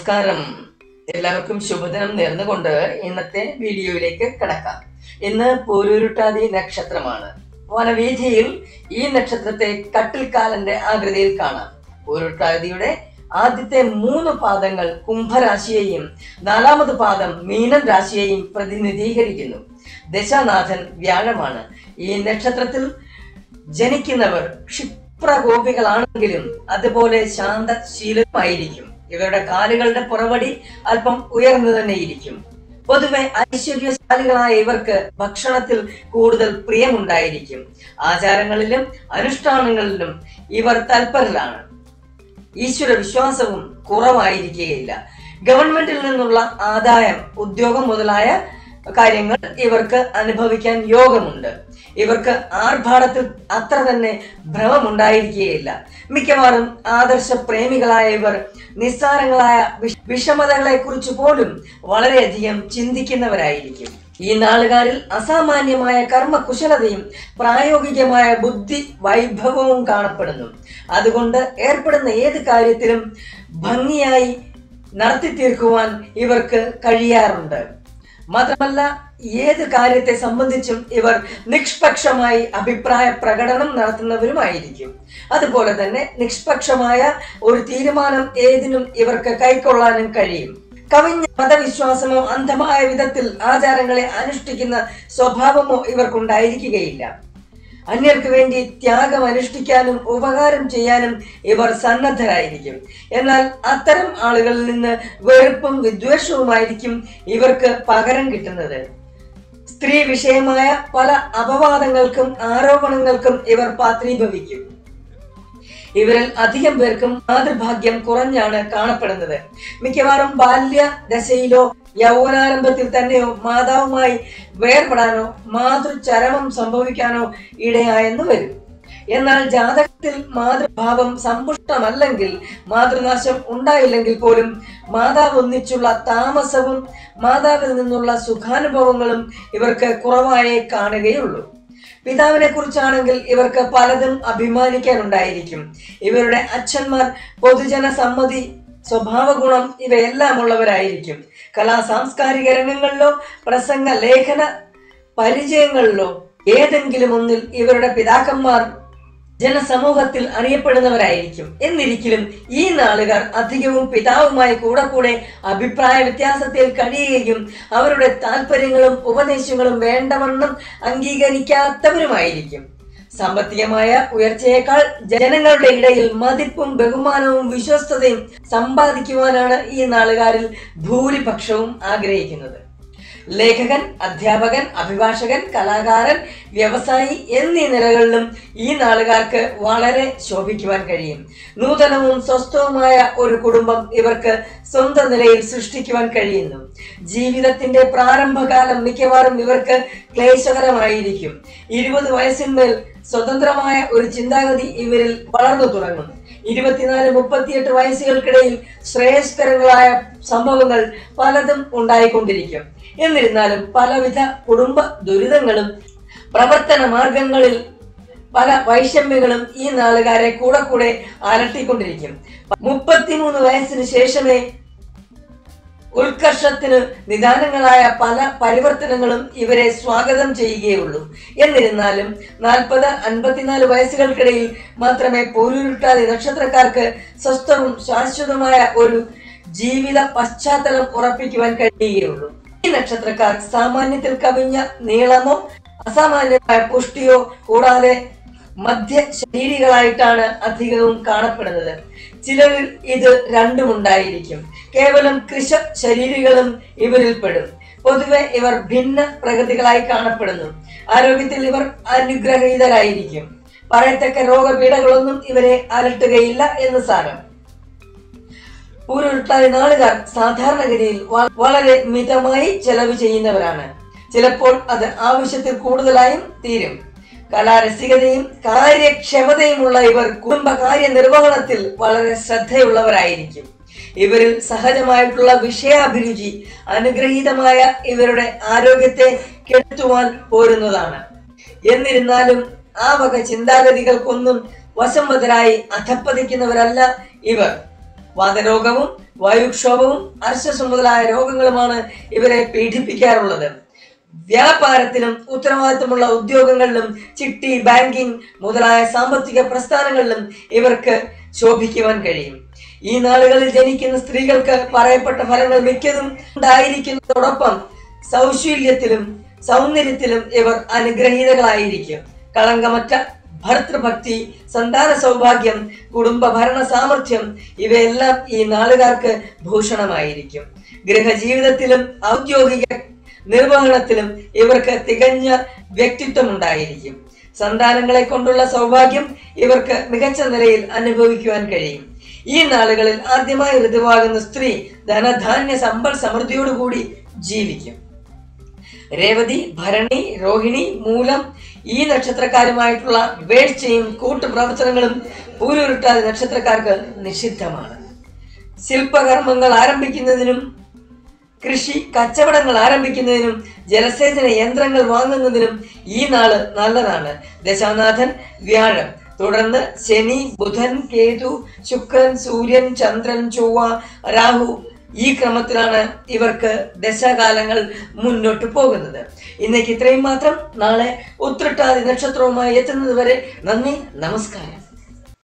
നമസ്കാരം എല്ലാവർക്കും ശുഭദിനം നേർന്നുകൊണ്ട് ഇന്നത്തെ വീഡിയോയിലേക്ക് കിടക്കാം ഇന്ന് പൂരുരുട്ടാതി നക്ഷത്രമാണ് വനവീഥിയിൽ ഈ നക്ഷത്രത്തെ കട്ടിൽക്കാലന്റെ ആകൃതിയിൽ കാണാം പൂരുരുട്ടാതിയുടെ ആദ്യത്തെ മൂന്ന് പാദങ്ങൾ കുംഭരാശിയെയും നാലാമത് പാദം മീനൻ രാശിയെയും പ്രതിനിധീകരിക്കുന്നു ദശാനാഥൻ വ്യാഴമാണ് ഈ നക്ഷത്രത്തിൽ ജനിക്കുന്നവർ ക്ഷിപ്രകോപികളാണെങ്കിലും അതുപോലെ ശാന്തശീലമായിരിക്കും ഇവരുടെ കാലുകളുടെ പുറവടി അല്പം ഉയർന്നു തന്നെ ഇരിക്കും പൊതുവെ ഐശ്വര്യശാലികളായ ഇവർക്ക് ഭക്ഷണത്തിൽ കൂടുതൽ പ്രിയമുണ്ടായിരിക്കും ആചാരങ്ങളിലും അനുഷ്ഠാനങ്ങളിലും ഇവർ തൽപരരാണ് ഈശ്വര വിശ്വാസവും കുറവായിരിക്കുകയില്ല ഗവൺമെന്റിൽ നിന്നുള്ള ആദായം ഉദ്യോഗം മുതലായ കാര്യങ്ങൾ ഇവർക്ക് അനുഭവിക്കാൻ യോഗമുണ്ട് ഇവർക്ക് ആർഭാടത്തിൽ അത്ര തന്നെ ഭ്രമമുണ്ടായിരിക്കുകയില്ല മിക്കവാറും ആദർശ പ്രേമികളായ ഇവർ നിസ്സാരങ്ങളായ വിഷ- വിഷമതകളെ കുറിച്ച് പോലും വളരെയധികം ചിന്തിക്കുന്നവരായിരിക്കും ഈ നാളുകാരിൽ അസാമാന്യമായ കർമ്മകുശലതയും പ്രായോഗികമായ ബുദ്ധി വൈഭവവും കാണപ്പെടുന്നു അതുകൊണ്ട് ഏർപ്പെടുന്ന ഏത് കാര്യത്തിലും ഭംഗിയായി നടത്തി തീർക്കുവാൻ ഇവർക്ക് കഴിയാറുണ്ട് മാത്രമല്ല ഏത് കാര്യത്തെ സംബന്ധിച്ചും ഇവർ നിഷ്പക്ഷമായി അഭിപ്രായ പ്രകടനം നടത്തുന്നവരുമായിരിക്കും അതുപോലെ തന്നെ നിഷ്പക്ഷമായ ഒരു തീരുമാനം ഏതിനും ഇവർക്ക് കൈക്കൊള്ളാനും കഴിയും കവിഞ്ഞ മതവിശ്വാസമോ അന്ധമായ വിധത്തിൽ ആചാരങ്ങളെ അനുഷ്ഠിക്കുന്ന സ്വഭാവമോ ഇവർക്കുണ്ടായിരിക്കുകയില്ല അന്യർക്ക് വേണ്ടി ത്യാഗം അനുഷ്ഠിക്കാനും ഉപകാരം ചെയ്യാനും ഇവർ സന്നദ്ധരായിരിക്കും എന്നാൽ അത്തരം ആളുകളിൽ നിന്ന് വെറുപ്പും വിദ്വേഷവുമായിരിക്കും ഇവർക്ക് പകരം കിട്ടുന്നത് സ്ത്രീ വിഷയമായ പല അപവാദങ്ങൾക്കും ആരോപണങ്ങൾക്കും ഇവർ പാത്രീഭവിക്കും ഇവരിൽ അധികം പേർക്കും മാതൃഭാഗ്യം കുറഞ്ഞാണ് കാണപ്പെടുന്നത് മിക്കവാറും ബാല്യ ദശയിലോ യൗവനാരംഭത്തിൽ തന്നെയോ മാതാവുമായി വേർപെടാനോ മാതൃചരമം സംഭവിക്കാനോ ഇടയായെന്ന് വരും എന്നാൽ ജാതകത്തിൽ മാതൃഭാവം സമ്പുഷ്ടമല്ലെങ്കിൽ മാതൃനാശം ഉണ്ടായില്ലെങ്കിൽ പോലും മാതാവ് ഒന്നിച്ചുള്ള താമസവും മാതാവിൽ നിന്നുള്ള സുഖാനുഭവങ്ങളും ഇവർക്ക് കുറവായേ കാണുകയുള്ളൂ പിതാവിനെ കുറിച്ചാണെങ്കിൽ ഇവർക്ക് പലതും അഭിമാനിക്കാനുണ്ടായിരിക്കും ഇവരുടെ അച്ഛന്മാർ പൊതുജന സമ്മതി സ്വഭാവ ഗുണം ഇവയെല്ലാം ഉള്ളവരായിരിക്കും കലാ സാംസ്കാരിക രംഗങ്ങളിലോ പ്രസംഗ ലേഖന പരിചയങ്ങളിലോ ഏതെങ്കിലും ഒന്നിൽ ഇവരുടെ പിതാക്കന്മാർ ജനസമൂഹത്തിൽ അറിയപ്പെടുന്നവരായിരിക്കും എന്നിരിക്കലും ഈ നാളുകാർ അധികവും പിതാവുമായി കൂടെ കൂടെ അഭിപ്രായ വ്യത്യാസത്തിൽ കഴിയുകയും അവരുടെ താല്പര്യങ്ങളും ഉപദേശങ്ങളും വേണ്ടവണ്ണം അംഗീകരിക്കാത്തവരുമായിരിക്കും സാമ്പത്തികമായ ഉയർച്ചയേക്കാൾ ജനങ്ങളുടെ ഇടയിൽ മതിപ്പും ബഹുമാനവും വിശ്വസ്തതയും സമ്പാദിക്കുവാനാണ് ഈ നാളുകാരിൽ ഭൂരിപക്ഷവും ആഗ്രഹിക്കുന്നത് ലേഖകൻ അധ്യാപകൻ അഭിഭാഷകൻ കലാകാരൻ വ്യവസായി എന്നീ നിലകളിലും ഈ നാളുകാർക്ക് വളരെ ശോഭിക്കുവാൻ കഴിയും നൂതനവും സ്വസ്ഥവുമായ ഒരു കുടുംബം ഇവർക്ക് സ്വന്തം നിലയിൽ സൃഷ്ടിക്കുവാൻ കഴിയുന്നു ജീവിതത്തിന്റെ പ്രാരംഭകാലം മിക്കവാറും ഇവർക്ക് ക്ലേശകരമായിരിക്കും ഇരുപത് വയസ്സിന്മേൽ സ്വതന്ത്രമായ ഒരു ചിന്താഗതി ഇവരിൽ വളർന്നു തുടങ്ങും ഇരുപത്തിനാല് മുപ്പത്തിയെട്ട് വയസ്സുകൾക്കിടയിൽ ശ്രേയസ്കരങ്ങളായ സംഭവങ്ങൾ പലതും ഉണ്ടായിക്കൊണ്ടിരിക്കും എന്നിരുന്നാലും പലവിധ കുടുംബ ദുരിതങ്ങളും പ്രവർത്തന മാർഗങ്ങളിൽ പല വൈഷമ്യങ്ങളും ഈ നാളുകാരെ കൂടെ കൂടെ അലട്ടിക്കൊണ്ടിരിക്കും മുപ്പത്തിമൂന്ന് വയസ്സിന് ശേഷമേ ഉത്കർഷത്തിന് നിദാനങ്ങളായ പല പരിവർത്തനങ്ങളും ഇവരെ സ്വാഗതം ചെയ്യുകയുള്ളൂ എന്നിരുന്നാലും നാൽപ്പത് അൻപത്തിനാല് വയസ്സുകൾക്കിടയിൽ മാത്രമേ പോലുരുട്ടാതി നക്ഷത്രക്കാർക്ക് സ്വസ്ഥവും ശാശ്വതമായ ഒരു ജീവിത പശ്ചാത്തലം ഉറപ്പിക്കുവാൻ കഴിയുകയുള്ളൂ ഈ നക്ഷത്രക്കാർ സാമാന്യത്തിൽ കവിഞ്ഞ നീളമോ അസാമാന്യമായ പുഷ്ടിയോ കൂടാതെ മധ്യ ശരീരികളായിട്ടാണ് അധികവും കാണപ്പെടുന്നത് ചിലരിൽ ഇത് രണ്ടും ഉണ്ടായിരിക്കും കേവലം കൃഷ ശരീരികളും ഇവരിൽ പെടും പൊതുവെ ഇവർ ഭിന്ന പ്രകൃതികളായി കാണപ്പെടുന്നു ആരോഗ്യത്തിൽ ഇവർ അനുഗ്രഹീതരായിരിക്കും പറയത്തക്ക രോഗപീഠകളൊന്നും ഇവരെ അലട്ടുകയില്ല എന്ന് സാരം പൂരുരുട്ടായ നാളുകാർ സാധാരണഗതിയിൽ വ- വളരെ മിതമായി ചെലവ് ചെയ്യുന്നവരാണ് ചിലപ്പോൾ അത് ആവശ്യത്തിൽ കൂടുതലായും തീരും കലാരസികതയും കാര്യക്ഷമതയുമുള്ള ഇവർ കുടുംബകാര്യ നിർവഹണത്തിൽ വളരെ ശ്രദ്ധയുള്ളവരായിരിക്കും ഇവരിൽ സഹജമായിട്ടുള്ള വിഷയാഭിരുചി അനുഗ്രഹീതമായ ഇവരുടെ ആരോഗ്യത്തെ കെടുത്തുവാൻ പോരുന്നതാണ് എന്നിരുന്നാലും ആ വക ചിന്താഗതികൾക്കൊന്നും വശംവതരായി അധപ്പതിക്കുന്നവരല്ല ഇവർ വാതരോഗവും വായുക്ഷോഭവും അർശസ് മുതലായ രോഗങ്ങളുമാണ് ഇവരെ പീഡിപ്പിക്കാറുള്ളത് വ്യാപാരത്തിലും ഉത്തരവാദിത്തമുള്ള ഉദ്യോഗങ്ങളിലും ചിട്ടി ബാങ്കിംഗ് മുതലായ സാമ്പത്തിക പ്രസ്ഥാനങ്ങളിലും ഇവർക്ക് ശോഭിക്കുവാൻ കഴിയും ഈ നാളുകളിൽ ജനിക്കുന്ന സ്ത്രീകൾക്ക് പറയപ്പെട്ട ഫലങ്ങൾ മിക്കതും ഉണ്ടായിരിക്കുന്നതോടൊപ്പം സൗശീല്യത്തിലും സൗന്ദര്യത്തിലും ഇവർ അനുഗ്രഹീതകളായിരിക്കും കളങ്കമറ്റ ഭർത്തൃഭക്തി സന്താന സൗഭാഗ്യം കുടുംബ ഭരണ സാമർഥ്യം ഇവയെല്ലാം ഈ നാളുകാർക്ക് ഭൂഷണമായിരിക്കും ഗൃഹജീവിതത്തിലും ഔദ്യോഗിക നിർവഹണത്തിലും ഇവർക്ക് തികഞ്ഞ വ്യക്തിത്വം ഉണ്ടായിരിക്കും സന്താനങ്ങളെ കൊണ്ടുള്ള സൗഭാഗ്യം ഇവർക്ക് മികച്ച നിലയിൽ അനുഭവിക്കുവാൻ കഴിയും ഈ നാളുകളിൽ ആദ്യമായി ഋതുവാകുന്ന സ്ത്രീ ധനധാന്യ സമ്പൽ സമൃദ്ധിയോടുകൂടി ജീവിക്കും രേവതി ഭരണി രോഹിണി മൂലം ഈ നക്ഷത്രക്കാരുമായിട്ടുള്ള വേഴ്ചയും കൂട്ടുപ്രവർത്തനങ്ങളും പൂരുരുട്ടാതി നക്ഷത്രക്കാർക്ക് നിഷിദ്ധമാണ് ശില്പകർമ്മങ്ങൾ ആരംഭിക്കുന്നതിനും കൃഷി കച്ചവടങ്ങൾ ആരംഭിക്കുന്നതിനും ജലസേചന യന്ത്രങ്ങൾ വാങ്ങുന്നതിനും ഈ നാള് നല്ലതാണ് ദശാനാഥൻ വ്യാഴം തുടർന്ന് ശനി ബുധൻ കേതു ശുക്രൻ സൂര്യൻ ചന്ദ്രൻ ചൊവ്വ രാഹു ഈ ക്രമത്തിലാണ് ഇവർക്ക് ദശകാലങ്ങൾ മുന്നോട്ട് പോകുന്നത് ഇന്നേക്ക് ഇത്രയും മാത്രം നാളെ ഉത്രട്ടാതി നക്ഷത്രവുമായി എത്തുന്നത് വരെ നന്ദി നമസ്കാരം